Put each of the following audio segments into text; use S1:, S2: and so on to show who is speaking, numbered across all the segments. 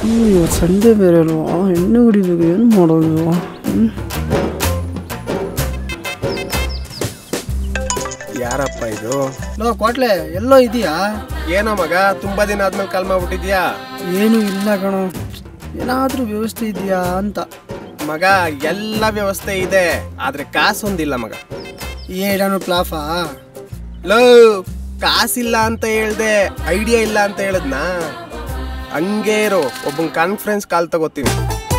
S1: ಹ್ಞೂ ಇವತ್ತು ಸಂಡೇ ಬೇರೆ ಅಲ್ವಾ ಎಣ್ಣೆ ಹೊಡಿಬೇಕು ಏನು ಮಾಡೋದು ಹ್ಞೂ
S2: ಯಾರಪ್ಪ ಇದು
S1: ಲೋ ಕೋಟ್ಲೆ ಎಲ್ಲೋ ಇದೆಯಾ
S2: ಏನೋ ಮಗ ತುಂಬಾ ದಿನ ಆದ್ಮೇಲೆ ಕಾಲ್ ಮಾಡ್ಬಿಟ್ಟಿದ್ಯಾ
S1: ಏನೂ ಇಲ್ಲ ಕಣೋ ಏನಾದರೂ ವ್ಯವಸ್ಥೆ ಇದೆಯಾ ಅಂತ
S2: ಮಗ ಎಲ್ಲ ವ್ಯವಸ್ಥೆ ಇದೆ ಆದ್ರೆ ಕಾಸು ಒಂದಿಲ್ಲ ಮಗ
S1: ಏಡಾನು ಪ್ಲಾಫಾ
S2: ಲೋ ಕಾಸಿಲ್ಲ ಅಂತ ಹೇಳ್ದೆ ಐಡಿಯಾ ಇಲ್ಲ ಅಂತ ಹೇಳದ್ನಾ ಹಂಗೇ ಇರೋ ಒಬ್ಬನ್ ಕಾನ್ಫರೆನ್ಸ್ ಕಾಲ್ ತಗೋತೀನಿ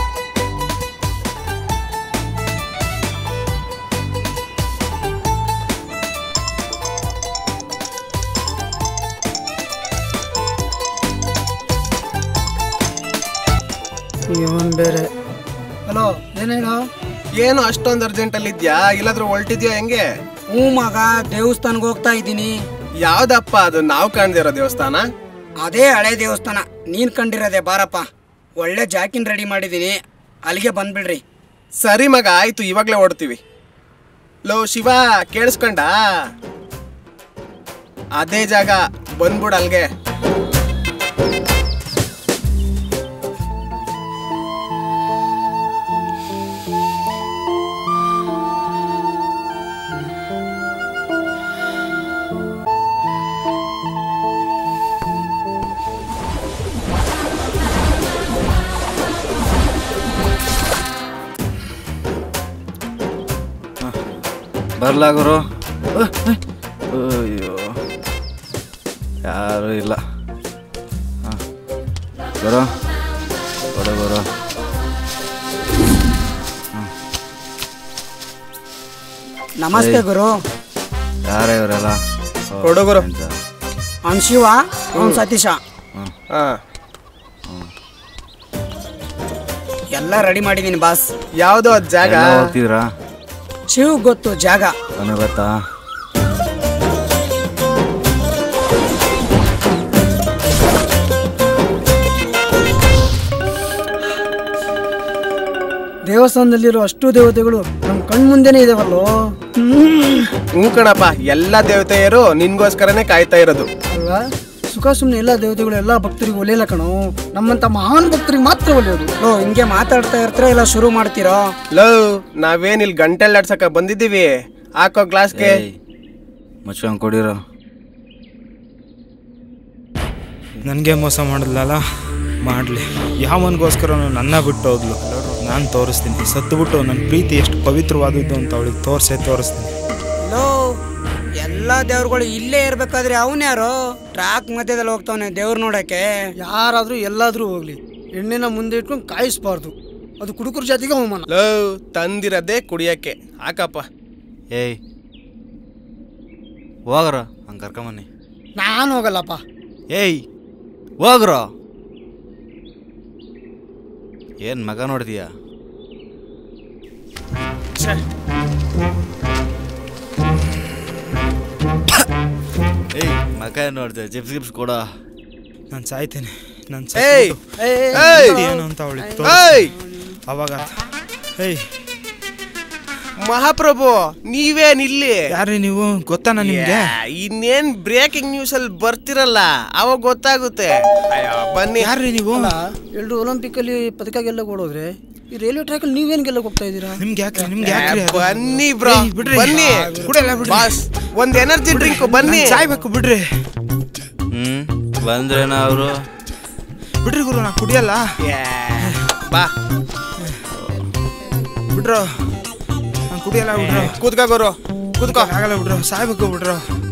S1: ಇವನ್ ಬೇರೆ ಹಲೋ ಏನೇನೋ
S2: ಏನು ಅಷ್ಟೊಂದು ಅರ್ಜೆಂಟ್ ಅಲ್ಲಿ ಇದ್ಯಾ ಇಲ್ಲಾದ್ರೂ ಹೊಲ್ಟಿದ್ಯಾ ಹೆಂಗೆ
S1: ಹ್ಞೂ ಮಗ ದೇವಸ್ಥಾನಕ್ಕೆ ಹೋಗ್ತಾ ಇದ್ದೀನಿ
S2: ಯಾವ್ದಪ್ಪ ಅದು ನಾವು ಕಾಣ್ದಿರೋ ದೇವಸ್ಥಾನ
S1: ಅದೇ ಹಳೆ ದೇವಸ್ಥಾನ ನೀನು ಕಂಡಿರೋದೆ ಬಾರಪ್ಪ ಒಳ್ಳೆ ಜಾಕಿನ್ ರೆಡಿ ಮಾಡಿದ್ದೀನಿ ಅಲ್ಲಿಗೆ ಬಂದ್ಬಿಡ್ರಿ
S2: ಸರಿ ಮಗ ಆಯ್ತು ಇವಾಗ್ಲೇ ಓಡ್ತೀವಿ ಲೋ ಶಿವ ಕೇಳಿಸ್ಕೊಂಡ ಅದೇ ಜಾಗ ಬಂದ್ಬಿಡ್ ಅಲ್ಗೆ
S3: ಬರ್ಲಾ ಗುರು ಅಯ್ಯೋ ಯಾರು ಇಲ್ಲ ಹಾಂ ಗುರು ಕೊಡು ಗುರು
S1: ನಮಸ್ತೆ ಗುರು
S3: ಯಾರೇ ಇವರೆಲ್ಲ ಓ,
S2: ಕೊಡು ಗುರು.
S3: ಎಂತ?
S1: ಅವ್ನು ಶಿವ ಅವ್ನು ಸತೀಶ
S2: ಹಾ
S1: ಎಲ್ಲ ರೆಡಿ ಮಾಡಿದ್ದೀನಿ ಬಾಸ್
S2: ಯಾವ್ದು ಅದ್ ಜಾಗ
S3: ಎಲ್ಲ ಹೋಗ್ತಿದ್ರಾ
S1: ಶಿವ್ ಗೊತ್ತು ಜಾಗ
S3: ನನಗೆ ಗೊತ್ತಾ
S1: ದೇವಸ್ಥಾನದಲ್ಲಿರೋ ಅಷ್ಟು ದೇವತೆಗಳು ನಮ್ಮ ಕಣ್ಮುಂದೆನೇ ಇದಾವಲ್ಲೋ
S2: ಹ್ಞೂ ಕಣಪ್ಪ ಎಲ್ಲ ದೇವತೆಯರು ನಿನ್ಗೋಸ್ಕರನೇ ಕಾಯ್ತಾ ಇರೋದು
S1: ಅಲ್ವಾ ಸುಖ ಸುಮ್ಮನೆ ಎಲ್ಲ ದೇವತೆಗಳು ಎಲ್ಲ ಭಕ್ತರಿಗೆ ಒಲಿಯಲ್ಲ ಕಣೋ ನಮ್ಮಂತ ಮಹಾನ್ ಭಕ್ತರಿಗೆ ಮಾತ್ರ ಒಲಿಯೋದು ಓ ಹಿಂಗೆ ಮಾತಾಡ್ತಾ ಇರ್ತೀರಾ ಇಲ್ಲ ಶುರು ಮಾಡ್ತೀರಾ
S2: ಲವ್ ನಾವೇನ್ ಇಲ್ಲಿ ಗಂಟೆಲ್ಲಾಡ್ಸಕ ಬಂದಿದ್ದೀವಿ ಹಾಕೋ ಗ್ಲಾಸ್ಗೆ
S3: ಏಯ್ ಮುಚ್ಕೊಂಡು ಕೊಡಿರೋ
S4: ನನಗೆ ಮೋಸ ಮಾಡಿದ್ಲಲ್ಲ ಮಾಡಲಿ ಯಾವನಿಗೋಸ್ಕರ ನನ್ನ ಬಿಟ್ಟು ಹೋದ್ಲು ನಾನು ತೋರಿಸ್ತೀನಿ ಸತ್ತುಬಿಟ್ಟು ನನ್ನ ಪ್ರೀತಿ ಎಷ್ಟು ಪವಿತ್ರವಾದದ್ದು ಅಂತ ಅವಳಿಗೆ ತೋರಿಸೇ ತೋರಿಸ್ತೀನಿ
S1: ಲೋ ಎಲ್ಲ ದೇವ್ರುಗಳು ಇಲ್ಲೇ ಇರ್ಬೇಕಾದ್ರೆ ಅವನ್ಯಾರು ಟ್ರ್ಯಾಕ್ ಮಧ್ಯದಲ್ಲಿ ಹೋಗ್ತಾವನೆ ದೇವ್ರು ನೋಡಕ್ಕೆ ಯಾರಾದ್ರೂ ಎಲ್ಲಾದ್ರೂ ಹೋಗ್ಲಿ ಎಣ್ಣೆನ ಮುಂದೆ ಇಟ್ಕೊಂಡು ಕಾಯಿಸ್ಬಾರ್ದು ಅದು ಕುಡುಕರ ಜಾತಿಗೆ ಅವಮಾನ
S2: ಲವ್ ತಂದಿರದೆ ಕುಡಿಯಕ್ಕೆ ಹಾಕಪ್ಪ
S3: ಏಯ್ ಹೋಗ್ರ ಹಂಗೆ ಕರ್ಕೊಂಬನ್ನಿ
S1: ನಾನು ಹೋಗಲ್ಲಪ್ಪ
S3: ಏಯ್ ಹೋಗ್ರೋ ಏನು ಮಗ ನೋಡಿದೀಯಾ ಏಯ್ ಮಗ ಏನ್ ನೋಡ್ದೆ ಜಿಪ್ಸ್ ಗಿಪ್ಸ್ ಕೊಡ
S4: ನಾನು ಸಾಯ್ತೀನಿ ನಾನು
S2: ಏಯ್
S4: ಸತ್ಬಿಟ್ಟು
S2: ಏಯ್
S4: ಏನು ಅಂತ ಅವಳಿಗೆ
S2: ಏಯ್
S4: ಅವಾಗ ಏಯ್
S2: ಮಹಾಪ್ರಭು ನೀವೇನ್ ಇಲ್ಲಿ
S4: ಯಾರೇ ನೀವು ಗೊತ್ತಾನ ನಿಮ್ಗೆ
S2: ಯಾ, ಇನ್ನೇನ್ ಬ್ರೇಕಿಂಗ್ ನ್ಯೂಸ್ ಅಲ್ಲಿ ಬರ್ತಿರಲ್ಲ ಅವಾಗ ಗೊತ್ತಾಗುತ್ತೆ ಅಯ್ಯೋ, ಬನ್ನಿ
S4: ಯಾರ್ರೀ ನೀವು
S1: ಎಲ್ರು ಒಲಿಂಪಿಕ್ ಅಲ್ಲಿ ಪದಕ ಗೆಲ್ಲಕ್ ಓಡೋದ್ರೆ ಈ ರೈಲ್ವೆ ಟ್ರ್ಯಾಕ್ ಅಲ್ಲಿ ನೀವೇನ್ ಗೆಲ್ಲಕ್ ಹೋಗ್ತಾ ಇದ್ದೀರಾ
S4: ನಿಮ್ಗೆ ಯಾಕ್ರಿ ನಿಮ್ಗೆ
S2: ಯಾ,
S4: ಯಾಕ್ರಿ ಅದು?
S2: ಬನ್ನಿ ಬ್ರೋ
S4: ಏಯ್, ಬಿಡ್ರಿ.
S2: ಬನ್ನಿ
S4: ಕುಡಿಯಲ್ಲ ಬಿಡ್ರಿ.
S2: ಬಾಸ್ ಒಂದ್ ಎನರ್ಜಿ ಡ್ರಿಂಕ್ ಬನ್ನಿ
S4: ನಾನ್ ಸಾಯ್ಬೇಕು ಬಿಡ್ರಿ
S3: ಹ್ಞೂ ಬಂದ್ರೇನ ಅವರು
S4: ಬಿಡ್ರಿ ಗುರು ನಾ ಕುಡಿಯಲ್ಲ
S2: ಯಾ, ಬಾ
S4: ಬಿಡ್ರೋ ನಾನು ಕುಡಿಯಲ್ಲ ಬಿಡ್ರೋ
S2: ಕೂತ್ಕೋ ಗುರು ಕೂತ್ಕೋ
S4: ಆಗಲ್ಲ ಬಿಡ್ರೋ ಸಾಯ್ಬೇಕು ಬಿಡ್ರೋ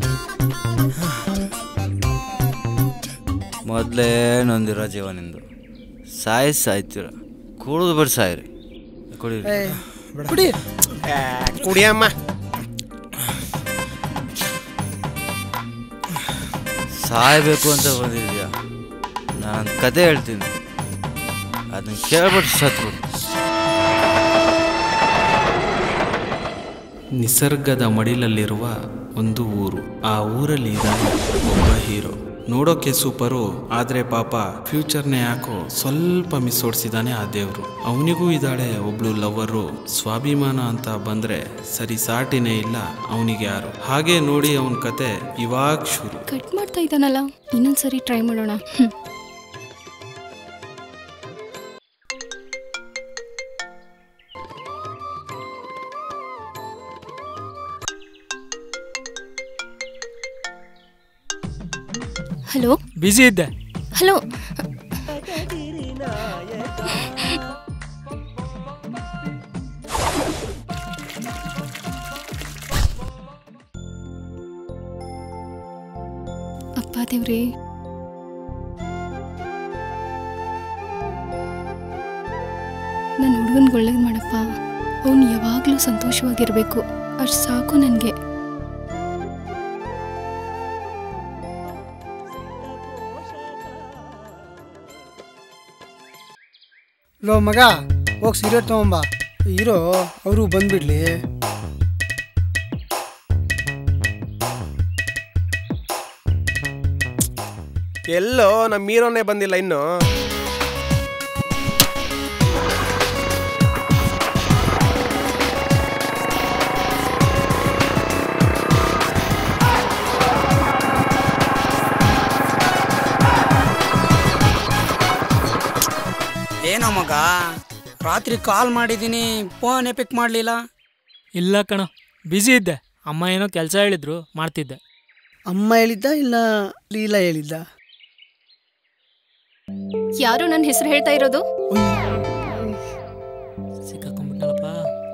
S3: ಮೊದಲೇ ನೊಂದಿರೋ ಜೀವ ನಿಂದು ಸಾಯ್ ಸಾಯ್ತೀರ ಕುಡಿದು ಬಿಟ್ಟು ಸಾಯ್ರಿ ಕುಡೀರಿ
S1: ಕುಡಿ
S2: ಯಾ, ಕುಡಿಯಮ್ಮ
S3: ಸಾಯ್ಬೇಕು ಅಂತ ಬಂದಿದ್ಯಾ ನಾನು ಕತೆ ಹೇಳ್ತೀನಿ ಅದನ್ನ ಕೇಳ್ಬಿಟ್ಟು ಸತ್ಬಿಡು
S5: ನಿಸರ್ಗದ ಮಡಿಲಲ್ಲಿರುವ ಒಂದು ಊರು ಆ ಊರಲ್ಲಿ ಇದ್ದಾನೆ ಒಬ್ಬ ಹೀರೋ ನೋಡೋಕೆ ಸೂಪರು ಆದರೆ ಪಾಪ ಫ್ಯೂಚರ್ನೇ ಯಾಕೋ ಸ್ವಲ್ಪ ಮಿಸ್ ಓಡಿಸಿದಾನೆ ಆ ದೇವರು ಅವನಿಗೂ ಇದ್ದಾಳೆ ಒಬ್ಳು ಲವ್ವರು ಸ್ವಾಭಿಮಾನ ಅಂತ ಬಂದ್ರೆ ಸರಿ ಸಾಟಿನೇ ಇಲ್ಲ ಅವನಿಗೆ ಯಾರು ಹಾಗೆ ನೋಡಿ ಅವನ ಕತೆ ಇವಾಗ ಶುರು
S6: ಕಟ್ ಮಾಡ್ತಾ ಇದ್ದಾನಲ್ಲ ಇನ್ನೊಂದ್ಸರಿ ಟ್ರೈ ಮಾಡೋಣ ಹ್ಮ್. ಹಲೋ
S7: ಬ್ಯುಸಿ ಇದ್ದೆ
S6: ಹಲೋ ಅಪ್ಪ ದೇವ್ರಿ ನನ್ನ ಹುಡುಗನ್ಗೆ ಒಳ್ಳೇದು ಮಾಡಪ್ಪ ಅವನು ಯಾವಾಗಲೂ ಸಂತೋಷವಾಗಿರಬೇಕು ಅಷ್ಟು ಸಾಕು ನನಗೆ
S1: ಲೋ ಮಗ ಹೋಗಿ ಸಿಗರೇಟ್ ತಗೊಂಬ ಇರೋ ಅವರು ಬಂದ್ಬಿಡ್ಲಿ
S2: ಎಲ್ಲೋ ನಮ್ಮ ಹೀರೋನೇ ಬಂದಿಲ್ಲ ಇನ್ನು
S1: ಏನೋ ಮಗ ರಾತ್ರಿ ಕಾಲ್ ಮಾಡಿದ್ದೀನಿ ಫೋನೇ ಪಿಕ್ ಮಾಡಲಿಲ್ಲ
S7: ಇಲ್ಲ ಕಣ ಬ್ಯುಸಿ ಇದ್ದೆ ಅಮ್ಮ ಏನೋ ಕೆಲಸ ಹೇಳಿದ್ರು ಮಾಡ್ತಿದ್ದೆ
S1: ಅಮ್ಮ ಹೇಳಿದ್ದ ಇಲ್ಲ ಲೀಲಾ ಹೇಳಿದ್ದ
S6: ಯಾರು ನನ್ನ ಹೆಸರು ಹೇಳ್ತಾ ಇರೋದು
S7: ಸಿಕ್ಕಾಕೊಂಡ್ಬಿಟ್ಟಲ್ಲಪ್ಪ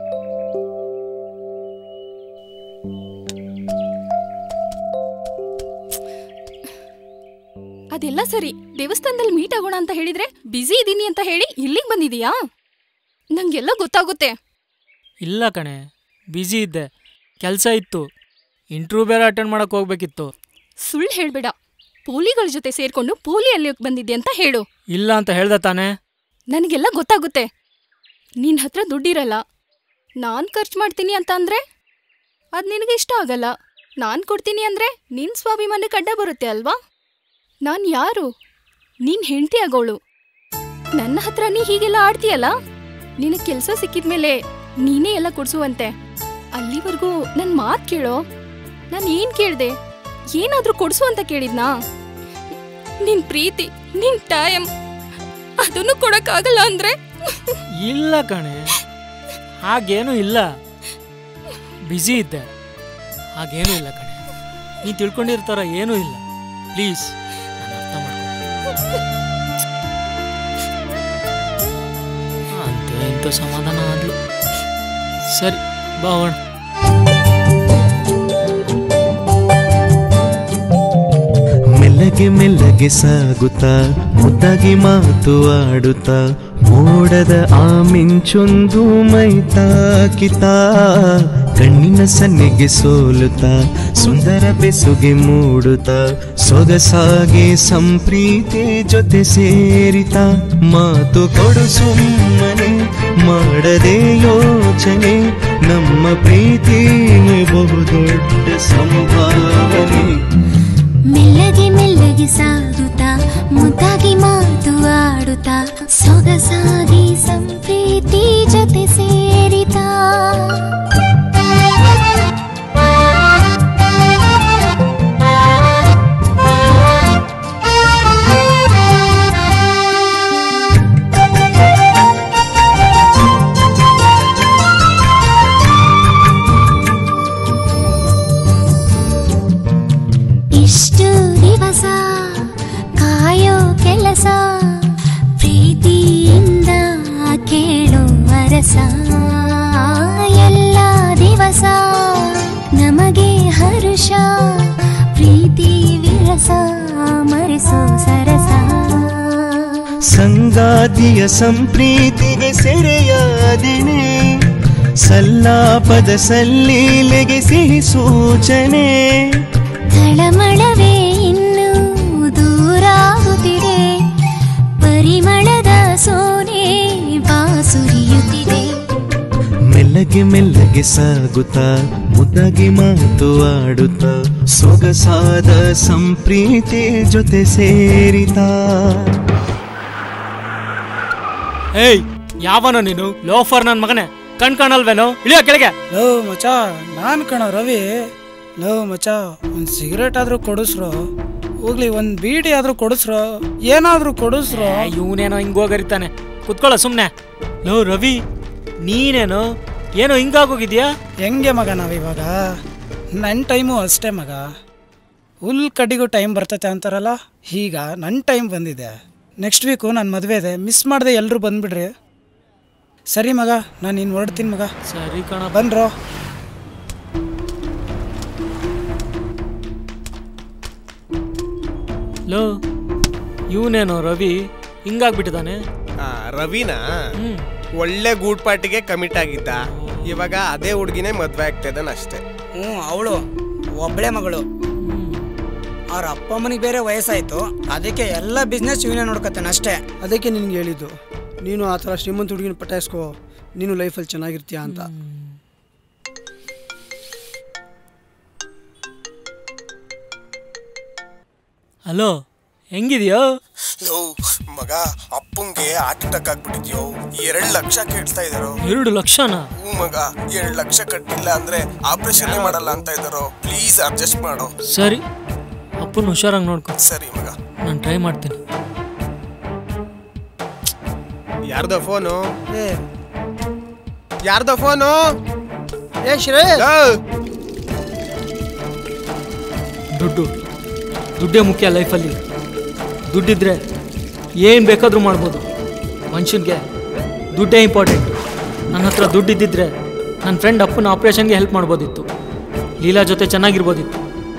S6: ಅದೆಲ್ಲ ಸರಿ ದೇವಸ್ಥಾನದಲ್ಲಿ ಮೀಟ್ ಆಗೋಣ ಅಂತ ಹೇಳಿದ್ರೆ ಬ್ಯುಸಿ ಇದ್ದೀನಿ ಅಂತ ಹೇಳಿ ಇಲ್ಲಿಗೆ ಬಂದಿದೀಯಾ ನಂಗೆಲ್ಲ ಗೊತ್ತಾಗುತ್ತೆ
S7: ಇಲ್ಲ ಕಣೆ ಬ್ಯುಸಿ ಇದ್ದೆ ಕೆಲಸ ಇತ್ತು ಇಂಟ್ರ್ಯೂ ಬೇರೆ ಅಟೆಂಡ್ ಮಾಡಕ್ಕೆ ಹೋಗ್ಬೇಕಿತ್ತು
S6: ಸುಳ್ಳು ಹೇಳ್ಬೇಡ ಪೋಲಿಗಳ ಜೊತೆ ಸೇರ್ಕೊಂಡು ಪೋಲಿಯಲ್ಲಿ ಬಂದಿದ್ದೆ ಅಂತ ಹೇಳು
S7: ಇಲ್ಲ ಅಂತ ಹೇಳ್ದೆ ತಾನೇ
S6: ನನಗೆಲ್ಲ ಗೊತ್ತಾಗುತ್ತೆ ನಿನ್ನ ಹತ್ರ ದುಡ್ಡಿರಲ್ಲ ನಾನು ಖರ್ಚು ಮಾಡ್ತೀನಿ ಅಂತ ಅಂದ್ರೆ ಅದು ನಿನಗೆ ಇಷ್ಟ ಆಗಲ್ಲ ನಾನು ಕೊಡ್ತೀನಿ ಅಂದ್ರೆ ನಿನ್ನ ಸ್ವಾಭಿಮಾನಕ್ಕೆ ಅಡ್ಡ ಬರುತ್ತೆ ಅಲ್ವಾ ನಾನು ಯಾರು ನೀನ್ ಹೆಂಡತಿ ಆಗೋಳು ನನ್ನ ಹತ್ರ ನೀ ಹೀಗೆಲ್ಲ ಆಡ್ತೀಯಲ್ಲ ನಿನಗೆ ಕೆಲಸ ಸಿಕ್ಕಿದ್ಮೇಲೆ ನೀನೇ ಎಲ್ಲ ಕೊಡ್ಸುವಂತೆ ಅಲ್ಲಿವರೆಗೂ ನನ್ನ ಮಾತು ಕೇಳೋ ನಾನು ಏನ್ ಕೇಳ್ದೆ ಏನಾದ್ರೂ ಕೊಡ್ಸು ಅಂತ ಕೇಳಿದ್ನಾ ನಿನ್ ಪ್ರೀತಿ ನಿನ್ ಟೈಮ್ ಅದನ್ನು ಕೊಡಕ್ಕಾಗಲ್ಲ ಅಂದ್ರೆ
S7: ಇಲ್ಲ ಕಣೆ ಹಾಗೇನೂ ಇಲ್ಲ ಬ್ಯುಸಿ ಇದ್ದೆ ಹಾಗೇನೂ ಇಲ್ಲ ಕಣೆ ನೀ ತಿಳ್ಕೊಂಡಿರ್ತಾರ ಏನೂ ಇಲ್ಲ ಪ್ಲೀಸ್ ನಾನು ಅರ್ಥ ಮಾಡ್ಕೊ ಅಂತ ಇಂಥ ಸಮಾಧಾನ ಆದ್ಲು ಸರಿ ಬಾ ಹೋಗೋಣ
S8: ಮೆಲ್ಲಗೆ ಮೆಲ್ಲಗೆ ಸಾಗುತ್ತಾ ಮುದ್ದಾಗಿ ಮಾತು ಆಡುತ್ತಾ ಮೋಡದ ಆ ಮಿಂಚೊಂದು ಮೈತಾಕಿತಾ ಕಣ್ಣಿನ ಸನ್ನೆಗೆ ಸೋಲುತ್ತಾ ಸುಂದರ ಬೆಸುಗೆ ಮೂಡುತ್ತಾ ಸೊಗಸಾಗಿ ಸಂಪ್ರೀತಿ ಜೊತೆ ಸೇರಿತ ಮಾತು ಕೊಡು ಸುಮ್ಮನೆ ಮಾಡದೆ ಯೋಚನೆ ನಮ್ಮ ಪ್ರೀತಿ ಬಹುದೊಡ್ಡ ಸಂಭಾವನೆ
S9: ಮೆಲ್ಲಗೆ ಮೆಲ್ಲಗೆ ಸಾಗುತ್ತಾ ಮುದ್ದಾಗಿ ಮಾತು ಆಡುತ್ತಾ ಸೊಗಸಾಗಿ ಸಂಪ್ರೀತಿ ಜೊತೆ ಸೇರಿತಾ ಇಷ್ಟು ದಿವಸ ಕಾಯೋ ಕೆಲಸ ಪ್ರೀತಿಯಿಂದ ಕೇಳೋ ಅರಸ ಎಲ್ಲ ದಿವಸ ನಮಗೆ ಹರುಷ ಪ್ರೀತಿ ವಿರಸ ಮರೆಸೋ ಸರಸ
S8: ಸಂಗಾತಿಯ ಸಂಪ್ರೀತಿಗೆ ಸೆರೆಯಾದಿನೇ ಸಲ್ಲಾಪದ ಸಲ್ಲೀಲೆಗೆ ಸಿಹಿ ಸೂಚನೆ
S9: ತಳಮಳವೇ ಇನ್ನೂ ದೂರಾಗುತ್ತಿದೆ ಪರಿಮಳದ ಸೋನೆ ಬಾಸುರಿಯುತ್ತಿದೆ
S8: ಮೆಲ್ಲಗೆ ಮೆಲ್ಲಗೆ ಸಾಗುತ್ತಾ ಮುದ್ದಾಗಿ ಮಾತು ಆಡುತ್ತಾ ಸೊಗಸಾದ ಸಂಪ್ರೀತಿ ಜೊತೆ ಸೇರಿತಾ
S7: ಏಯ್ ಯಾವನೋ ನೀನು ಲೋಫರ್ ನನ್ನ ಮಗನೇ ಕಣ್ ಕಾಣಲ್ವೇನೋ ಇಳಿಯೋ ಕೆಳಗೆ
S1: ಲೋ ಮಚ ನಾನು ಕಣ ರವಿ ಲೋ ಮಚ ಒಂದು ಸಿಗರೇಟ್ ಆದ್ರೂ ಕೊಡಿಸ್ರೋ ಹೋಗ್ಲಿ ಒಂದು ಬೀಡಿ ಆದ್ರೂ ಕೊಡಿಸ್ರೋ ಏನಾದ್ರೂ ಕೊಡಿಸ್ರೋ
S7: ಇವನೇನೋ ಹಿಂಗ್ ಹೋಗರಿತಾನೆ ಕುತ್ಕೊಳ್ಳೋ ಸುಮ್ನೆ ಲೋ ರವಿ ನೀನೇನೋ ಏನೋ ಹಿಂಗಾಗೋಗಿದ್ಯಾ
S1: ಹೆಂಗೆ ಮಗ ನಾವಿವಾಗ ನನ್ನ ಟೈಮು ಅಷ್ಟೇ ಮಗ ಹುಲ್ ಕಡ್ಡಿಗೂ ಟೈಮ್ ಬರ್ತೈತೆ ಅಂತಾರಲ್ಲ ಈಗ ನನ್ನ ಟೈಮ್ ಬಂದಿದೆ ನೆಕ್ಸ್ಟ್ ವೀಕು ನನ್ನ ಮದುವೆ ಇದೆ ಮಿಸ್ ಮಾಡದೆ ಎಲ್ಲರೂ ಬಂದ್ಬಿಡ್ರಿ ಸರಿ ಮಗ ನಾನು ಇನ್ನು ಹೊರಡ್ತೀನಿ ಮಗ
S7: ಸರಿ ಕಣ
S1: ಬನ್ರೋ
S7: ಲೋ ಇವನೇನೋ ರವಿ ಹಿಂಗಾಗ್ಬಿಟ್ಟಿದ್ದಾನೆ
S2: ಆ, ರವಿನಾ
S7: ಹ್ಮ್
S2: ಒಳ್ಳೆ ಗೂಡ್ ಪಾರ್ಟಿಗೆ ಕಮಿಟ್ ಆಗಿದ್ದ ಇವಾಗ ಅದೇ ಹುಡುಗಿನೇ ಮದ್ವೆ ಆಗ್ತಾ ಇದ್ದಾನೆ ಅಷ್ಟೇ
S1: ಹ್ಞೂ ಅವಳು ಒಬ್ಬಳೆ ಮಗಳು ಅವ್ರ ಅಪ್ಪ ಅಮ್ಮನಿಗೆ ಬೇರೆ ವಯಸ್ಸಾಯ್ತು ಅದಕ್ಕೆ ಎಲ್ಲ ಬಿಸ್ನೆಸ್ ಇವನೇ ನೋಡ್ಕೊತಾನೆ ಅಷ್ಟೇ
S10: ಅದಕ್ಕೆ ನಿನ್ಗೆ ಹೇಳಿದ್ದು ನೀನು ಆ ಥರ ಶ್ರೀಮಂತ ಹುಡುಗಿನ ಪಟಾಯಿಸ್ಕೋ ನೀನು ಲೈಫಲ್ಲಿ ಚೆನ್ನಾಗಿರ್ತೀಯ ಅಂತ
S7: ಹಲೋ ಹೆಂಗಿದ್ಯೋ
S2: ಮಗ ಅಪ್ಪಂಗೆ ಹಾರ್ಟ್ ಅಟ್ಯಾಕ್ ಆಗ್ಬಿಟ್ಟಿದ್ಯೋ ಎರಡ್ ಲಕ್ಷ ಕೇಳ್ತಾ ಇದಾರೋ
S7: ಎರಡು ಲಕ್ಷನಾ
S2: ಹ್ಞೂ ಮಗ ಎರಡ್ ಲಕ್ಷ ಕಟ್ಟಿಲ್ಲ ಅಂದ್ರೆ ಆಪರೇಷನ್ ಮಾಡಲ್ಲ ಅಂತ ಇದಾರೋ ಪ್ಲೀಸ್ ಅಡ್ಜಸ್ಟ್ ಮಾಡು
S7: ಸರಿ ಅಪ್ಪನ ಹುಷಾರಾಗಿ ನೋಡ್ಕೊ
S2: ಸರಿ ಮಗ
S7: ನಾನು ಟ್ರೈ ಮಾಡ್ತೀನಿ
S2: ಯಾರ್ದೋ ಫೋನು
S10: ಏ
S2: ಯಾರ್ದೋ ಫೋನು
S10: ಏ ಶ್ರೇ
S7: ದುಡ್ಡು ದುಡ್ಡೇ ಮುಖ್ಯ ಲೈಫಲ್ಲಿ ದುಡ್ಡಿದ್ರೆ ಏನು ಬೇಕಾದರೂ ಮಾಡ್ಬೋದು ಮನುಷ್ಯನಿಗೆ ದುಡ್ಡೇ ಇಂಪಾರ್ಟೆಂಟ್ ನನ್ನ ಹತ್ರ ದುಡ್ಡಿದ್ದಿದ್ರೆ ನನ್ನ ಫ್ರೆಂಡ್ ಅಪ್ಪನ ಆಪ್ರೇಷನ್ಗೆ ಹೆಲ್ಪ್ ಮಾಡ್ಬೋದಿತ್ತು ಲೀಲಾ ಜೊತೆ ಚೆನ್ನಾಗಿರ್ಬೋದಿತ್ತು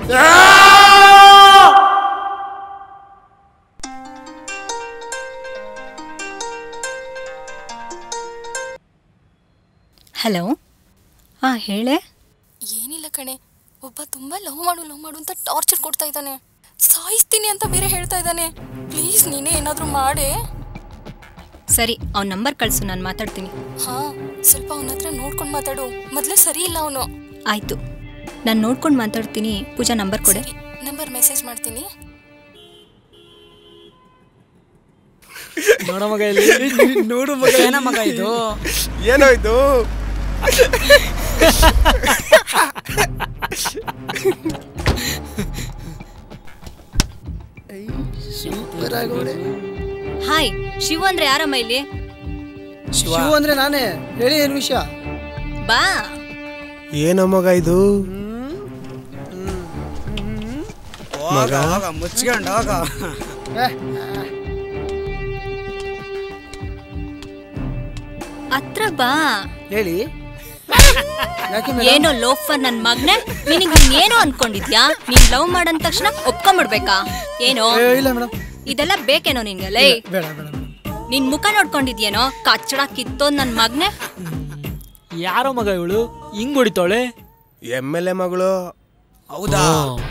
S11: ಹಲೋ ಹಾಂ ಹೇಳೆ
S6: ಏನಿಲ್ಲ ಕಣೆ ಒಬ್ಬ ತುಂಬಾ ಲವ್ ಮಾಡು ಲವ್ ಮಾಡು ಅಂತ ಟಾರ್ಚರ್ ಕೊಡ್ತಾ ಇದ್ದಾನೆ ಸಾಯಿಸ್ತೀನಿ ಅಂತ ಬೇರೆ ಹೇಳ್ತಾ ಇದ್ದಾನೆ ಪ್ಲೀಸ್ ನೀನೇ ಏನಾದರೂ ಮಾಡೇ
S11: ಸರಿ ಅವ್ನ ನಂಬರ್ ಕಳಿಸು ನಾನು ಮಾತಾಡ್ತೀನಿ
S6: ಹಾ ಸ್ವಲ್ಪ ಅವನ ಹತ್ರ ನೋಡ್ಕೊಂಡು ಮಾತಾಡು ಮೊದಲೇ ಸರಿ ಇಲ್ಲ ಅವನು
S11: ಆಯಿತು ನಾನು ನೋಡ್ಕೊಂಡು ಮಾತಾಡ್ತೀನಿ ಪೂಜಾ ನಂಬರ್ ಕೊಡೆ
S6: ನಂಬರ್ ಮೆಸೇಜ್ ಮಾಡ್ತೀನಿ
S7: ನೋಡೋ ಮಗ ಇಲ್ಲಿ
S1: ನೋಡು ಮಗ ಏನ ಮಗ ಇದು
S2: ಏನೋ ಇದು
S10: ಸೂಪರ್ ಆಗೋಳೆ
S11: ಹಾಯ್ ಶಿವು ಅಂದ್ರೆ ಯಾರಮ್ಮ ಇಲ್ಲಿ
S10: ಶಿವ ಅಂದ್ರೆ ನಾನೇ ಹೇಳಿ ಏನು ವಿಷಯ
S11: ಬಾ
S2: ಏನೋ ಮಗ ಇದು
S1: ಹೋಗ ಹೋಗ ಮುಚ್ಕೊಂಡು ಹೋಗ
S11: ಹತ್ರ ಬಾ
S10: ಹೇಳಿ ಯಾಕೆ
S11: ಏನೋ ಲೋಫರ್ ನನ್ ಮಗ್ನೆ ನಿನಗೆ ಏನು ಅನ್ಕೊಂಡಿದ್ಯಾ ನೀನ್ ಲವ್ ಮಾಡಂದ ತಕ್ಷಣ ಒಪ್ಕೊಂಡ್ಬಿಡ್ಬೇಕಾ ಏನೋ
S10: ಏ, ಇಲ್ಲ ಮೇಡಮ್
S11: ಇದೆಲ್ಲ ಬೇಕೇನೋ ನಿನ್ಗೆ ಲೈ
S10: ಬೇಡ ಬೇಡ ಮೇಡಮ್
S11: ನಿನ್ ಮುಖ ನೋಡ್ಕೊಂಡಿದ್ಯೇನೋ ಕಚ್ಚಡ ಕಿತ್ತೋದ್ ನನ್ ಮಗ್ನೆ
S7: ಯಾರೋ ಮಗ ಇವಳು ಹಿಂಗ್ ಹೊಡಿತಾಳೆ
S2: ಎಮ್ ಎಲ್ ಎ ಮಗಳು
S1: ಹೌದಾ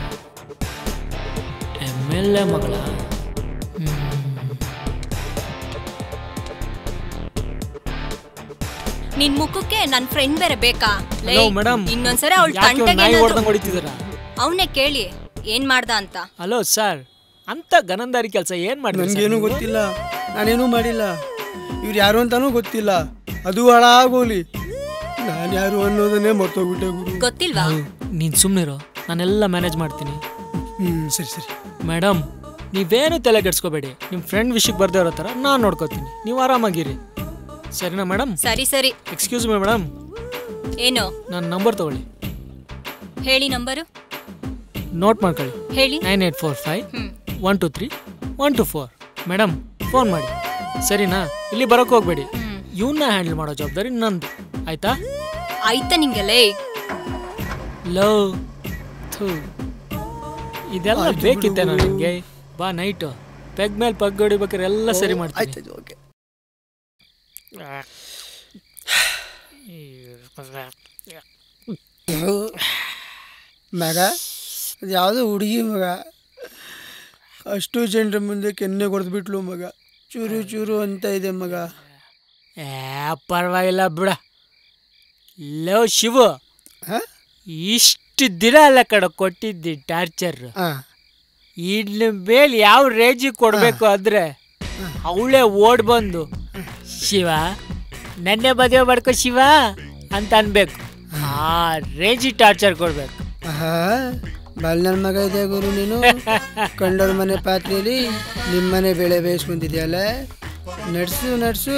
S7: ಎಮ್ ಎಲ್ ಎ ಮಗಳ
S11: ನಿನ್ ಮುಖಕ್ಕೆ ನನ್ ಫ್ರೆಂಡ್ ಬೇರೆ ಬೇಕಾ ಲೈ
S7: ಹಲೋ ಮೇಡಮ್
S11: ಇನ್ನೊಂದ್ಸರಿ ಅವಳ
S7: ಯಾಕೆ ಇವ್ರು ನಾಯಿ ಹೊಡ್ದಂಗ್
S11: ತಂಟೆಗೆ
S7: ಹೊಡಿತಿದ್ದೀರಾ
S11: ಅವನೇ ಕೇಳಿ ಏನ್ ಮಾಡ್ದ ಅಂತ
S7: ಹಲೋ ಸರ್ ಅಂತ ಗನಂದಾರಿ ಕೆಲಸ ಏನ್ ಮಾಡಿದ್ರಿ sir
S10: ನನಗೇನು
S7: ನೀವು?
S10: ಗೊತ್ತಿಲ್ಲ ನಾನೇನೂ ಮಾಡಿಲ್ಲ ಇವ್ರು ಯಾರು ಅಂತಾನೂ ಗೊತ್ತಿಲ್ಲ ಅದು ಹಾಳಾಗೋಲಿ ನಾನು ಯಾರು ಅನ್ನೋದನ್ನೇ ಮರ್ತೋಗ್ಬಿಟ್ಟೆ ಗುರು
S11: ಗೊತ್ತಿಲ್ವಾ
S7: ನೀನ್ ಸುಮ್ಮನಿರೋ ನಾನೆಲ್ಲ ಮ್ಯಾನೇಜ್ ಮಾಡ್ತೀನಿ
S10: ಹ್ಮ್ ಸರಿ ಸರಿ
S7: ಮೇಡಮ್ ನೀವೇನು ತಲೆ ಕೆಡ್ಸ್ಕೋಬೇಡಿ ನಿಮ್ಮ ಫ್ರೆಂಡ್ ವಿಷಯಕ್ಕೆ ಬರ್ದೇ ಇರೋ ಥರ ನಾನು ನೋಡ್ಕೋತೀನಿ ನೀವು ಆರಾಮಾಗಿರಿ ಸರಿನಾ ಮೇಡಮ್
S11: ಸರಿ ಸರಿ
S7: ಎಕ್ಸ್ಕ್ಯೂಸ್ ಮಿ ಮೇಡಮ್
S11: ಏನು
S7: ನನ್ನ ನಂಬರ್ ತಗೊಳ್ಳಿ
S11: ಹೇಳಿ ನಂಬರು
S7: ನೋಟ್ ಮಾಡ್ಕೊಳ್ಳಿ
S11: ಹೇಳಿ
S7: nine eight four five
S11: hmm
S7: one two three one two four madam phone ಮಾಡಿ ಸರಿನಾ ಇಲ್ಲಿ ಬರೋಕ್ಕೆ ಹೋಗ್ಬೇಡಿ
S11: ಹ್ಮ್.
S7: ಇವನ್ನ ಹ್ಯಾಂಡಲ್ ಮಾಡೋ ಜವಾಬ್ದಾರಿ ನಂದು ಆಯ್ತಾ
S11: ಆಯ್ತಾ ನಿಂಗೆ ಲೈ
S7: ಲವ್ ಥೂ ಇದೆಲ್ಲ
S10: ಆಯ್ತು ಬಿಡು,
S7: ಬೇಕಿತ್ತೇನೋ
S10: ಬಿಡು.
S7: ನಿಮಗೆ ಬಾ ನೈಟು ಪೆಗ್ ಮೇಲೆ ಪಗ್ ಹೊಡಿಬೇಕಾದ್ರೆ ಎಲ್ಲ ಸರಿ ಮಾಡ್ತೀನಿ
S10: ಆಯ್ತು ಓಕೆ ಮಗ ಅದು ಯಾವುದೋ ಹುಡುಗಿ ಮಗ ಅಷ್ಟು ಜನರ ಮುಂದೆ ಕೆನ್ನೆ ಕೊಡ್ದ್ಬಿಟ್ಲು ಮಗ ಚೂರು ಚೂರು ಅಂತ ಇದೆ ಮಗ
S7: ಏ ಪರವಾಗಿಲ್ಲ ಬಿಡ ಲವ್ ಶಿವು
S10: ಹಾ?
S7: ಇಷ್ಟು ದಿನ ಅಲ್ಲ ಕಡ ಕೊಟ್ಟಿದ್ದಿ ಟಾರ್ಚರ್
S10: ಹಾ
S7: ಇನ್ನು ಮೇಲೆ ಯಾವ ರೇಜಿಗೆ ಕೊಡಬೇಕು ಅಂದ್ರೆ ಅವಳೇ ಓಡ್ ಬಂದು ಶಿವ ನನ್ನೇ ಮದುವೆ ಮಾಡ್ಕೋ ಶಿವ ಅಂತ ಅನ್ಬೇಕು ಆ ರೇಂಜಿ ಟಾರ್ಚರ್ ಕೊಡ್ಬೇಕು
S10: ಆಹಾ ಬಲ್ ನನ್ನ ಮಗ ಇದೆ ಗುರು ನೀನು ಕಂಡೋರ್ ಮನೆ ಪಾತ್ರೆಯಲ್ಲಿ ನಿಮ್ಮನೆ ಬೆಳೆ ಬೇಯಿಸ್ಕೊಂತಿದ್ಯಲ್ಲ ನಡ್ಸು ನಡ್ಸು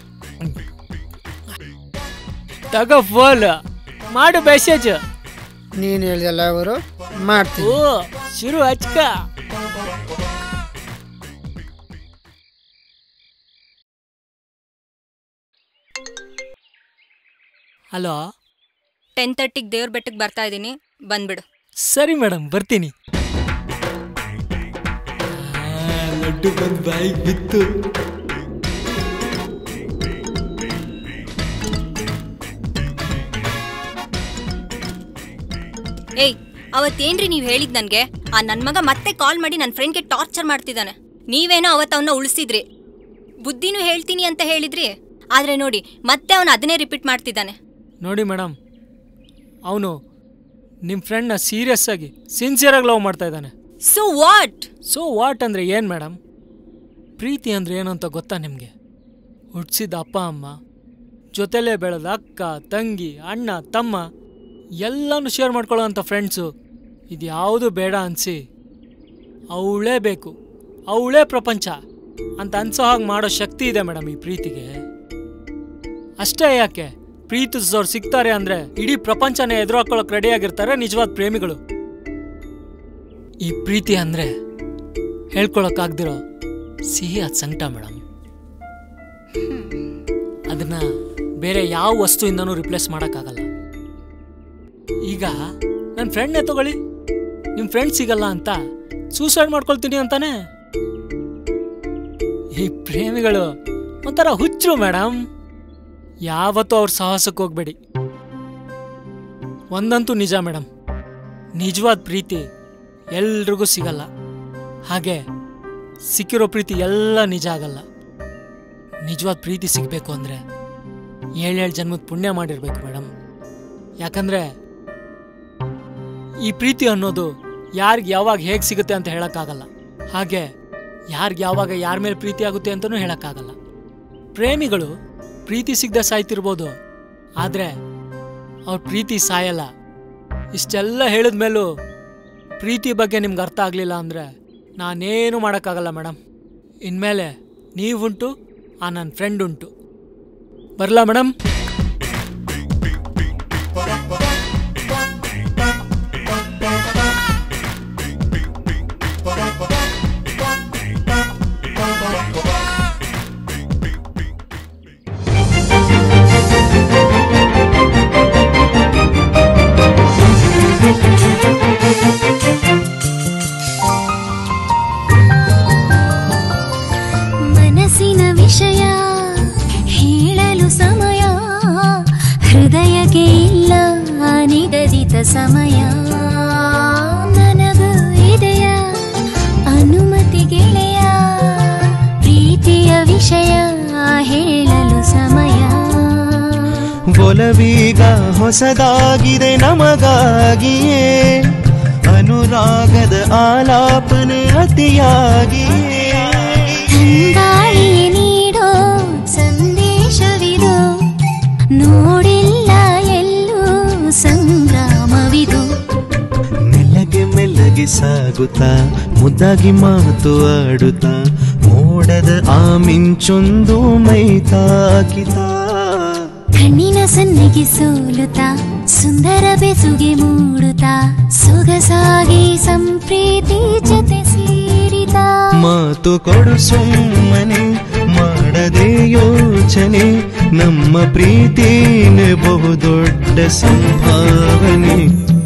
S7: ತಗೋ ಫೋನ್ ಮಾಡು ಮೆಸೇಜ್
S10: ನೀನು ಹೇಳ್ದಲ್ಲ ಅವರು ಮಾಡ್ತೀನಿ
S7: ಓ ಶುರು ಹಚ್ಕ ಹಲೋ
S11: ಟೆನ್ ತರ್ಟಿಗೆ ದೇವ್ರ ಬೆಟ್ಟಕ್ಕೆ ಬರ್ತಾ ಇದ್ದೀನಿ ಬಂದ್ಬಿಡು
S7: ಸರಿ ಮೇಡಮ್ ಬರ್ತೀನಿ ಲಡ್ಡು ಬಂದು ಬಾಯಿಗೆ ಬಿತ್ತು
S11: ಏಯ್ ಅವತ್ತೇನ್ರಿ ನೀವು ಹೇಳಿದ್ ನನ್ಗೆ ಆ ನನ್ ಮಗ ಮತ್ತೆ ಕಾಲ್ ಮಾಡಿ ನನ್ನ ಫ್ರೆಂಡ್ಗೆ ಟಾರ್ಚರ್ ಮಾಡ್ತಿದ್ದಾನೆ ನೀವೇನೋ ಅವತ್ತು ಅವನ್ನ ಉಳಿಸಿದ್ರಿ ಬುದ್ಧಿನೂ ಹೇಳ್ತೀನಿ ಅಂತ ಹೇಳಿದ್ರಿ ಆದ್ರೆ ನೋಡಿ ಮತ್ತೆ ಅವನು ಅದನ್ನೇ ರಿಪೀಟ್ ಮಾಡ್ತಿದ್ದಾನೆ
S7: ನೋಡಿ ಮೇಡಮ್ ಅವನು ನಿಮ್ಮ ಫ್ರೆಂಡ್ನ ಸೀರಿಯಸ್ ಆಗಿ ಸಿನ್ಸಿಯರಾಗಿ ಲವ್ ಮಾಡ್ತಾ ಇದ್ದಾನೆ
S11: ಸೊ ವಾಟ್
S7: ಸೊ ವಾಟ್ ಅಂದರೆ ಏನು ಮೇಡಮ್ ಪ್ರೀತಿ ಅಂದರೆ ಏನು ಅಂತ ಗೊತ್ತಾ ನಿಮಗೆ ಹುಟ್ಟಿಸಿದ ಅಪ್ಪ ಅಮ್ಮ ಜೊತೆಲೇ ಬೆಳೆದ ಅಕ್ಕ ತಂಗಿ ಅಣ್ಣ ತಮ್ಮ ಎಲ್ಲನೂ ಶೇರ್ ಮಾಡ್ಕೊಳ್ಳೋ ಅಂಥ ಫ್ರೆಂಡ್ಸು ಇದ್ಯಾವುದು ಬೇಡ ಅನಿಸಿ ಅವಳೇ ಬೇಕು ಅವಳೇ ಪ್ರಪಂಚ ಅಂತ ಅನ್ಸೋ ಹಾಗೆ ಮಾಡೋ ಶಕ್ತಿ ಇದೆ ಮೇಡಮ್ ಈ ಪ್ರೀತಿಗೆ ಅಷ್ಟೇ ಯಾಕೆ ಪ್ರೀತಿಸೋರು ಸಿಗ್ತಾರೆ ಅಂದ್ರೆ ಇಡೀ ಪ್ರಪಂಚನೇ ಎದುರು ಹಾಕೊಳ್ಳೋಕೆ ರೆಡಿಯಾಗಿರ್ತಾರೆ ನಿಜವಾದ ಪ್ರೇಮಿಗಳು ಈ ಪ್ರೀತಿ ಅಂದ್ರೆ ಹೇಳ್ಕೊಳಕ್ಕಾಗ್ದಿರೋ ಸಿಹಿ ಅದ್ ಸಂಕಟ ಮೇಡಮ್ ಅದನ್ನ ಬೇರೆ ಯಾವ ವಸ್ತುವಿಂದನೂ ರಿಪ್ಲೇಸ್ ಮಾಡೋಕ್ಕಾಗಲ್ಲ ಈಗ ನನ್ನ ಫ್ರೆಂಡ್ನೇ ತಗೊಳ್ಳಿ ನಿಮ್ಮ ಫ್ರೆಂಡ್ ಸಿಗಲ್ಲ ಅಂತ ಸೂಸೈಡ್ ಮಾಡ್ಕೊಳ್ತೀನಿ ಅಂತಾನೆ ಈ ಪ್ರೇಮಿಗಳು ಒಂಥರ ಹುಚ್ಚರು ಮೇಡಮ್ ಯಾವತ್ತೂ ಅವ್ರ ಸಾಹಸಕ್ಕೆ ಹೋಗ್ಬೇಡಿ ಒಂದಂತೂ ನಿಜ ಮೇಡಮ್ ನಿಜವಾದ ಪ್ರೀತಿ ಎಲ್ರಿಗೂ ಸಿಗಲ್ಲ ಹಾಗೆ ಸಿಕ್ಕಿರೋ ಪ್ರೀತಿ ಎಲ್ಲ ನಿಜ ಆಗಲ್ಲ ನಿಜವಾದ ಪ್ರೀತಿ ಸಿಗಬೇಕು ಅಂದರೆ ಏಳೇಳು ಜನ್ಮದ ಪುಣ್ಯ ಮಾಡಿರ್ಬೇಕು ಮೇಡಮ್ ಯಾಕಂದ್ರೆ ಈ ಪ್ರೀತಿ ಅನ್ನೋದು ಯಾರಿಗೆ ಯಾವಾಗ ಹೇಗೆ ಸಿಗುತ್ತೆ ಅಂತ ಹೇಳಕ್ಕಾಗಲ್ಲ ಹಾಗೆ ಯಾರಿಗೆ ಯಾವಾಗ ಯಾರ ಮೇಲೆ ಪ್ರೀತಿ ಆಗುತ್ತೆ ಅಂತಲೂ ಹೇಳಕ್ಕಾಗಲ್ಲ ಪ್ರೇಮಿಗಳು ಪ್ರೀತಿ ಸಿಗದೆ ಸಾಯ್ತಿರ್ಬೋದು ಆದರೆ ಅವ್ರ ಪ್ರೀತಿ ಸಾಯಲ್ಲ ಇಷ್ಟೆಲ್ಲ ಹೇಳಿದ ಮೇಲೂ ಪ್ರೀತಿ ಬಗ್ಗೆ ನಿಮ್ಗೆ ಅರ್ಥ ಆಗಲಿಲ್ಲ ಅಂದರೆ ನಾನೇನು ಮಾಡೋಕ್ಕಾಗಲ್ಲ ಮೇಡಮ್ ಇನ್ಮೇಲೆ ನೀವುಂಟು ಆ ನನ್ನ ಫ್ರೆಂಡ್ ಉಂಟು ಬರಲಾ ಮೇಡಮ್
S9: ಮನಸ್ಸಿನ ವಿಷಯ ಹೇಳಲು ಸಮಯ ಹೃದಯಕ್ಕೆ ಇಲ್ಲ ನಿಗದಿತ ಸಮಯ ನನಗೂ ಇದೆಯ ಅನುಮತಿ ಗೆಳೆಯ ಪ್ರೀತಿಯ ವಿಷಯ ಹೇಳಲು ಸಮಯ
S8: ಒಲವೀಗ ಹೊಸದಾಗಿದೆ ನಮಗಾಗಿಯೇ ಅನುರಾಗದ ಆಲಾಪನೆ ಅತಿಯಾಗಿಯೇ
S9: ತಂಗಾಳಿಯೇ ನೀಡೋ ಸಂದೇಶವಿದು ನೋಡಿಲ್ಲ ಎಲ್ಲೂ ಸಂಗ್ರಾಮವಿದು
S8: ಮೆಲ್ಲಗೆ ಮೆಲ್ಲಗೆ ಸಾಗುತ್ತಾ ಮುದ್ದಾಗಿ ಮಾತು ಆಡುತ್ತಾ ಮೋಡದ ಆ ಮಿಂಚೊಂದು ಮೈ ತಾಕಿತಾ
S9: ಕಣ್ಣಿನ ಸನ್ನಿಗೆ ಸೋಲುತ್ತಾ ಸುಂದರ ಬೆಸುಗೆ ಮೂಡುತ್ತಾ ಸೊಗಸಾಗಿ ಸಂಪ್ರೀತಿ ಜೊತೆ ಸೇರಿದ
S8: ಮಾತು ಕೊಡು ಸುಮ್ಮನೆ ಮಾಡದೆ ಯೋಚನೆ ನಮ್ಮ ಪ್ರೀತಿನೇ ಬಹುದೊಡ್ಡ ಸಂಭಾವನೆ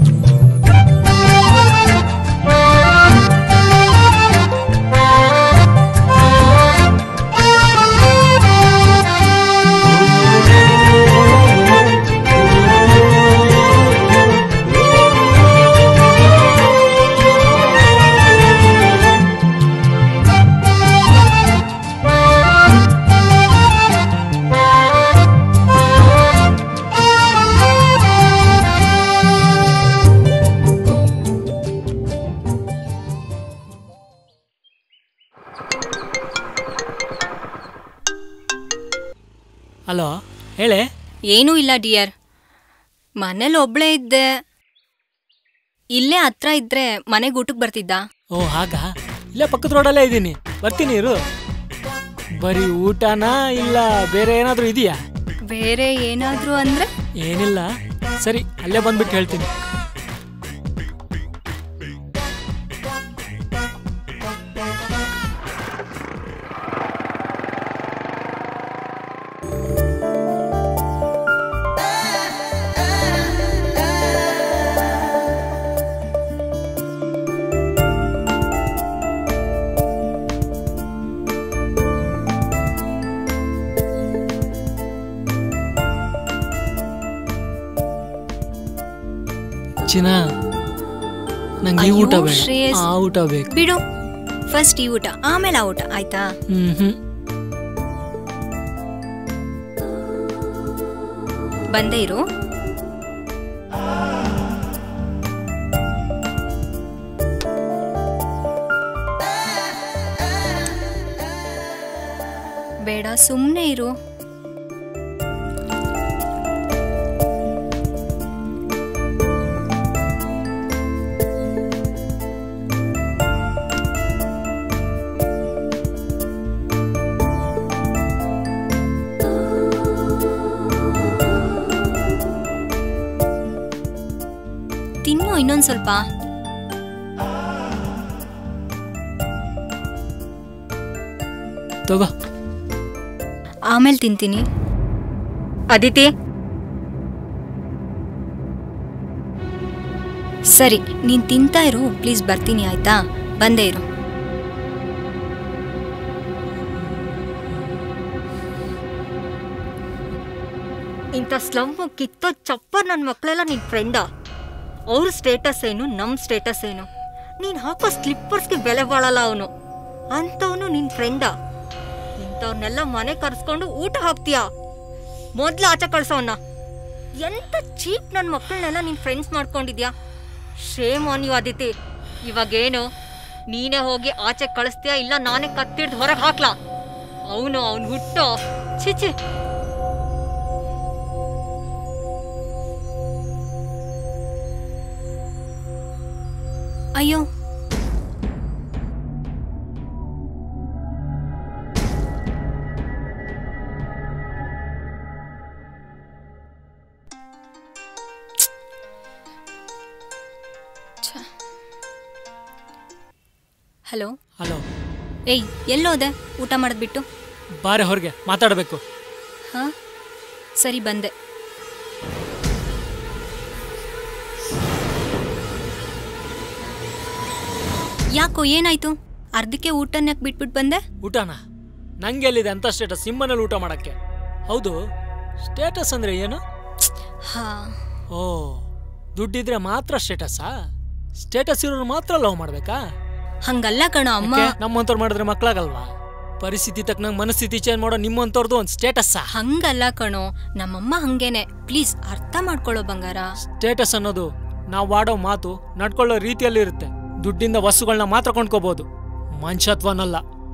S7: ಹಲೋ ಹೇಳೆ
S11: ಏನೂ ಇಲ್ಲ ಡಿಯರ್ ಮನೇಲಿ ಒಬ್ಳೇ ಇದ್ದೆ ಇಲ್ಲೇ ಹತ್ರ ಇದ್ರೆ ಮನೆಗೆ ಊಟಕ್ಕೆ ಬರ್ತಿದ್ದ
S7: ಓ ಹಾಗಾ ಇಲ್ಲೇ ಪಕ್ಕದ ರೋಡಲ್ಲೇ ಇದ್ದೀನಿ ಬರ್ತೀನಿ ಇರು ಬರೀ ಊಟನಾ ಇಲ್ಲ ಬೇರೆ ಏನಾದರೂ ಇದೆಯಾ
S11: ಬೇರೆ ಏನಾದ್ರೂ ಅಂದ್ರೆ
S7: ಏನಿಲ್ಲ ಸರಿ ಅಲ್ಲೇ ಬಂದ್ಬಿಟ್ಟು ಹೇಳ್ತೀನಿ ಚಿನ್ನ ನಂಗೆ ಈ ಊಟ
S11: ಅಯ್ಯೋ,
S7: ಬೇಡ
S11: ಶ್ರೇಯಸ್.
S7: ಆ ಊಟ ಬೇಕು
S11: ಬಿಡು ಫಸ್ಟ್ ಈ ಊಟ ಆಮೇಲೆ ಆ ಊಟ ಆಯ್ತಾ
S7: ಹ್ಮ್ ಹ್ಮ್
S11: ಬಂದೇ ಇರು ಬೇಡ ಸುಮ್ಮನೆ ಇರು ತಿನ್ನು ಇನ್ನೊಂದ್ ಸ್ವಲ್ಪ
S7: ತಗೋ
S11: ಆಮೇಲೆ ತಿಂತೀನಿ ಅದಿತಿ ಸರಿ ನೀನ್ ತಿಂತಾ ಇರು ಪ್ಲೀಸ್ ಬರ್ತೀನಿ ಆಯ್ತಾ ಬಂದೇ ಇರು ಇಂಥ ಸ್ಲಮ್ ಕಿತ್ತೋ ಚಪ್ಪರ್ ನನ್ನ ಮಕ್ಕಳೆಲ್ಲ ನಿನ್ ಫ್ರೆಂಡಾ ಅವ್ರ ಸ್ಟೇಟಸ್ ಏನು ನಮ್ಮ ಸ್ಟೇಟಸ್ ಏನು ನೀನು ಹಾಕೋ ಸ್ಲಿಪ್ಪರ್ಸ್ಗೆ ಬೆಲೆ ಬಾಳಲ್ಲ ಅವನು ಅಂಥವನು ನಿನ್ ಫ್ರೆಂಡಾ ಇಂಥವ್ರನ್ನೆಲ್ಲ ಮನೆ ಕರ್ಸ್ಕೊಂಡು ಊಟ ಹಾಕ್ತೀಯಾ ಮೊದ್ಲು ಆಚೆ ಕಳ್ಸೋನ್ನ ಎಂತ ಚೀಪ್ ನನ್ನ ಮಕ್ಕಳನ್ನೆಲ್ಲ ನಿನ್ ಫ್ರೆಂಡ್ಸ್ ಮಾಡ್ಕೊಂಡಿದ್ಯಾ ಶೇಮ್ ಆನ್ ಯು ಅದಿತಿ ಇವಾಗೇನು ನೀನೇ ಹೋಗಿ ಆಚೆ ಕಳಿಸ್ತೀಯಾ ಇಲ್ಲ ನಾನೇ ಕತ್ತಿಡ್ದು ಹೊರಗೆ ಹಾಕ್ಲಾ ಅವನು ಅವನು ಹುಟ್ಟೋ ಚಿಚಿ ಅಯ್ಯೋ ಹಲೋ
S7: ಹಲೋ
S11: ಏಯ್ ಎಲ್ಲೋದೆ ಊಟ ಮಾಡಿದ್ಬಿಟ್ಟು
S7: ಬಾರೆ ಹೊರಗೆ ಮಾತಾಡಬೇಕು
S11: ಹಾ ಸರಿ ಬಂದೆ ಯಾಕೋ ಏನಾಯ್ತು ಅರ್ಧಕ್ಕೆ ಊಟನ ಯಾಕೆ ಬಿಟ್ಬಿಟ್ಟು ಬಂದೆ
S7: ಊಟನಾ ನಂಗೆ ಎಲ್ಲಿದೆ ಅಂತ ಸ್ಟೇಟಸ್ ಸಿಮ್ಮನಲ್ಲಿ ಊಟ ಮಾಡಕ್ಕೆ ಹೌದು ಸ್ಟೇಟಸ್ ಅಂದ್ರೆ ಏನು
S11: ಹಾ
S7: ಓ ದುಡ್ಡಿದ್ರೆ ಮಾತ್ರ ಸ್ಟೇಟಸ್ಸಾ ಸ್ಟೇಟಸ್ ಇರೋರು ಮಾತ್ರ ಲವ್ ಮಾಡ್ಬೇಕಾ
S11: ಹಂಗಲ್ಲ ಕಣೋ ಅಮ್ಮ
S7: ಯಾಕೆ? ನಮ್ಮಂತವ್ರು ಮಾಡಿದ್ರೆ ಮಕ್ಳಾಗಲ್ವಾ ಪರಿಸ್ಥಿತಿ ತಕ್ಕನಂಗೆ ಮನಸ್ಥಿತಿ ಚೇಂಜ್ ಮಾಡೋ ನಿಮ್ಮಂತವ್ರದ್ದು ಒಂದು ಸ್ಟೇಟಸ್ಸಾ
S11: ಹಂಗಲ್ಲ ಕಣೋ ನಮ್ಮಮ್ಮ ಹಂಗೇನೆ ಪ್ಲೀಸ್ ಅರ್ಥ ಮಾಡ್ಕೊಳ್ಳೋ ಬಂಗಾರ
S7: ಸ್ಟೇಟಸ್ ಅನ್ನೋದು ನಾವು ಆಡೋ ಮಾತು ನಡ್ಕೊಳ್ಳೋ ರೀತಿಯಲ್ಲಿ ಇರುತ್ತೆ ದುಡ್ಡಿಂದ ವಸ್ತುಗಳನ್ನ ಮಾತ್ರ ಕೊಂಡ್ಕೋಬಹುದು ಮನುಷ್ಯತ್ವನಲ್ಲ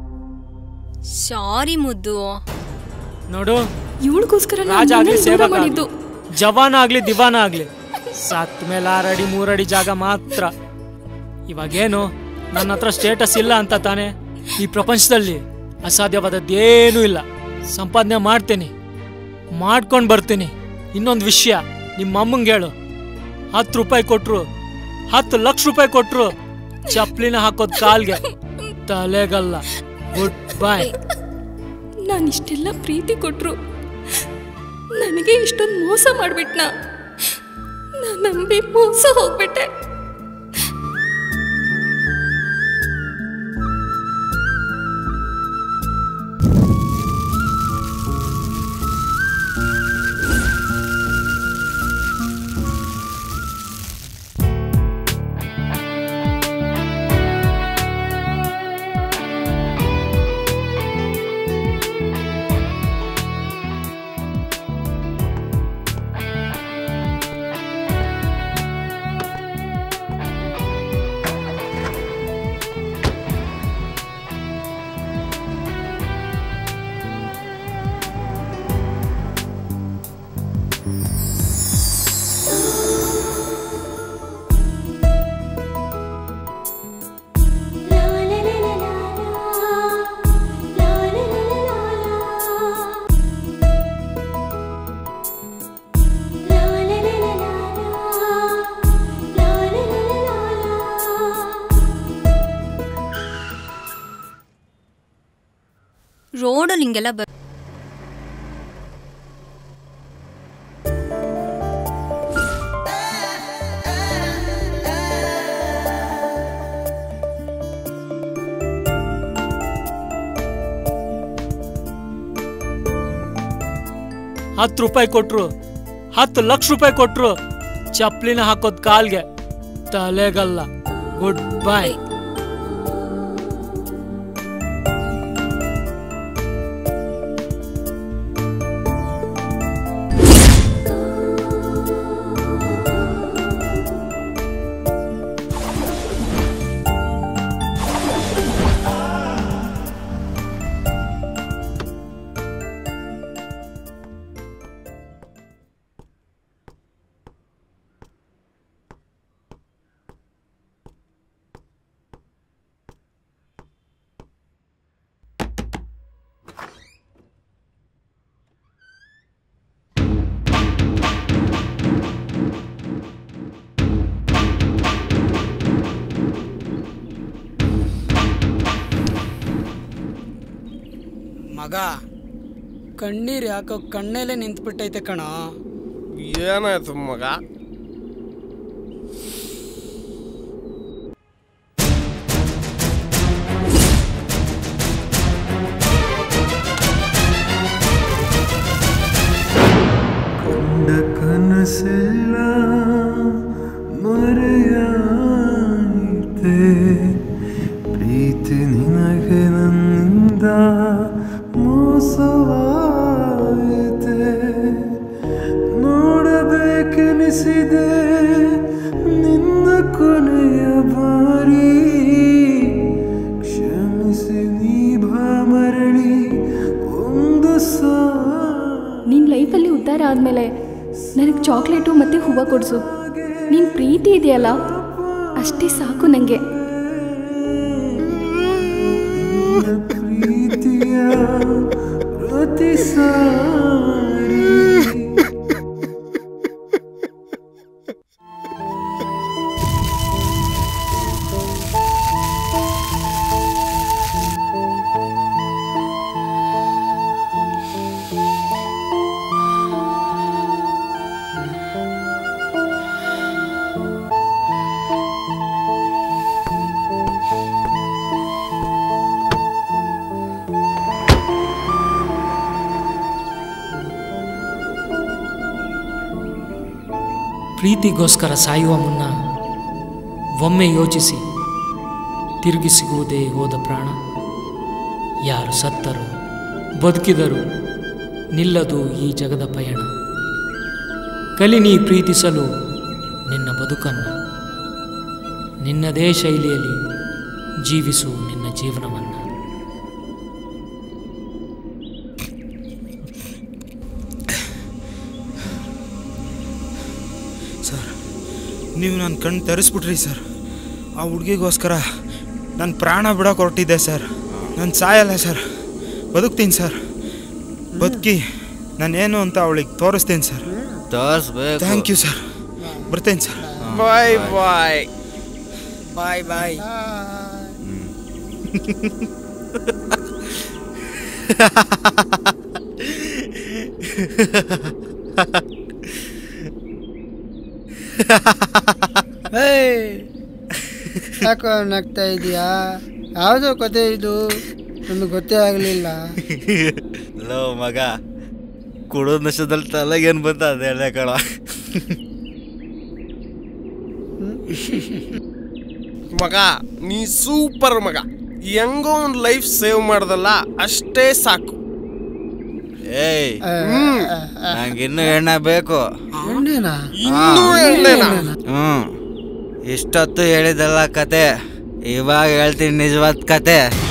S11: ಸಾರಿ ಮುದ್ದು
S7: ನೋಡು
S6: ಇವಳಿಗೋಸ್ಕರ
S7: ರಾಜ ಆಗ್ಲಿ ಸೇವಕ ಆಗ್ಲಿ,
S6: ಮಾಡಿದ್ದು
S7: ಜವಾನ ಆಗ್ಲಿ ದಿವಾನ ಆಗ್ಲಿ ಸತ್ ಮೇಲೆ ಆರಡಿ ಮೂರಡಿ ಜಾಗ ಮಾತ್ರ ಇವಾಗೇನು ನನ್ನ ಹತ್ರ ಸ್ಟೇಟಸ್ ಇಲ್ಲ ಅಂತ ತಾನೆ ಈ ಪ್ರಪಂಚದಲ್ಲಿ ಅಸಾಧ್ಯವಾದದ್ದೇನೂ ಇಲ್ಲ ಸಂಪಾದನೆ ಮಾಡ್ತೀನಿ ಮಾಡ್ಕೊಂಡು ಬರ್ತೀನಿ ಇನ್ನೊಂದು ವಿಷಯ ನಿಮ್ಮ ಅಮ್ಮಂಗೆ ಹೇಳು ಹತ್ತು ರೂಪಾಯಿ ಕೊಟ್ರು ಹತ್ತು ಲಕ್ಷ ರೂಪಾಯಿ ಕೊಟ್ರು ಚಪ್ಲಿನ ಹಾಕೋದ್ ಕಾಲ್ಗೆ ತಲೆಗಲ್ಲ ಗುಡ್ ಬಾಯ್
S6: ನಾನು ಇಷ್ಟೆಲ್ಲ ಪ್ರೀತಿ ಕೊಟ್ರು ನನಗೆ ಇಷ್ಟೊಂದು ಮೋಸ ಮಾಡ್ಬಿಟ್ನ ನಾನು ನಂಬಿ ಮೋಸ ಹೋಗ್ಬಿಟ್ಟೆ
S11: ರೋಡಲ್ಲಿ ಹಿಂಗೆಲ್ಲ ಬ
S7: ಹತ್ತು ರೂಪಾಯಿ ಕೊಟ್ರು ಹತ್ತು ಲಕ್ಷ ರೂಪಾಯಿ ಕೊಟ್ರು ಚಪ್ಲಿನ ಹಾಕೋದ್ ಕಾಲ್ಗೆ ತಲೆಗಲ್ಲ ಗುಡ್ ಬೈ
S1: ಮಗ ಕಣ್ಣೀರು ಯಾಕೋ ಕಣ್ಣಲ್ಲೇ ನಿಂತ್ಬಿಟ್ಟೈತೆ ಕಣೋ
S2: ಏನಾಯ್ತು ಮಗ
S8: ಕಂಡ ಕನಸೆಲ್ಲ ಮರೆಯಾಯಿತೆ ಪ್ರೀತಿ ನಿನಗೆ ನನ್ನಿಂದ ಮೋಸವಾಯಿತೆ ನೋಡಬೇಕೆನಿಸಿದೆ ನಿನ್ನ ಕೊನೆಯ ಬಾರಿ ಕ್ಷಮಿಸಿ ನೀ ಬಾ ಮರಳಿ ಒಂದು ಸಾ
S6: ನಿನ್ನ ಲೈಫಲ್ಲಿ ಉದ್ಧಾರ ಆದಮೇಲೆ ನನಗೆ ಚಾಕ್ಲೇಟು ಮತ್ತು ಹೂವು ಕೊಡಿಸು ನಿನ್ನ ಪ್ರೀತಿ ಇದೆಯಲ್ಲ ಅಷ್ಟೇ ಸಾಕು ನನಗೆ
S8: ಪ್ರೀತಿಯ ಪ್ರತಿ ಸಾರಿ
S7: ಪ್ರೀತಿಗೋಸ್ಕರ ಸಾಯುವ ಮುನ್ನ ಒಮ್ಮೆ ಯೋಚಿಸಿ ತಿರುಗಿ ಸಿಗುವುದೇ ಹೋದ ಪ್ರಾಣ ಯಾರು ಸತ್ತರು ಬದುಕಿದರು ನಿಲ್ಲದು ಈ ಜಗದ ಪಯಣ ಕಲಿ ನೀ ಪ್ರೀತಿಸಲು ನಿನ್ನ ಬದುಕನ್ನು ನಿನ್ನದೇ ಶೈಲಿಯಲ್ಲಿ ಜೀವಿಸು ನಿನ್ನ ಜೀವನವನ್ನು
S4: ಸರ್ ನೀವು ನನ್ನ ಕಣ್ಣು ತೆರೆಸ್ಬಿಟ್ರಿ ಸರ್ ಆ ಹುಡುಗಿಗೋಸ್ಕರ ನನ್ನ ಪ್ರಾಣ ಬಿಡೋಕೆ ಹೊರಟಿದ್ದೆ ಸರ್ ನಾನು ಸಾಯಲ್ಲ ಸರ್ ಬದುಕ್ತೀನಿ ಸರ್ ಬದುಕಿ ನಾನೇನು ಅಂತ ಅವಳಿಗೆ ತೋರಿಸ್ತೀನಿ ಸರ್
S3: ತೋರಿಸ್ಬೇಕು
S4: ಥ್ಯಾಂಕ್ ಯು ಸರ್ ಬರ್ತೇನೆ sir
S2: bye bye
S1: bye bye
S10: ಏಯ್ ಯಾಕೋ ನಗ್ತಾ ಇದೀಯಾ ಯಾವುದೋ ಕತೆ ಇದು ನನಗೆ ಗೊತ್ತೇ ಆಗಲಿಲ್ಲ
S3: ಲೋ ಮಗ ಕುಡೋ ನಶದಲ್ಲಿ ತಲೆಗೇನು ಬಂತ ಅದೇ ಹೇಳ ಕಣ
S2: ಮಗ ನೀ ಸೂಪರ್ ಮಗ ಹೆಂಗೋ ಒಂದು ಲೈಫ್ ಸೇವ್ ಮಾಡ್ದಲ್ಲ ಅಷ್ಟೇ ಸಾಕು
S3: ಏಯ್ ನಂಗೆ ಇನ್ನೂ ಎಣ್ಣೆ ಬೇಕು
S10: ಎಣ್ಣೆನಾ
S2: ಇನ್ನೂ ಎಣ್ಣೆನಾ?
S3: ಹ್ಞೂ ಇಷ್ಟೊತ್ತು ಹೇಳಿದಲ್ಲ ಕತೆ ಇವಾಗ ಹೇಳ್ತೀನಿ ನಿಜವಾದ ಕತೆ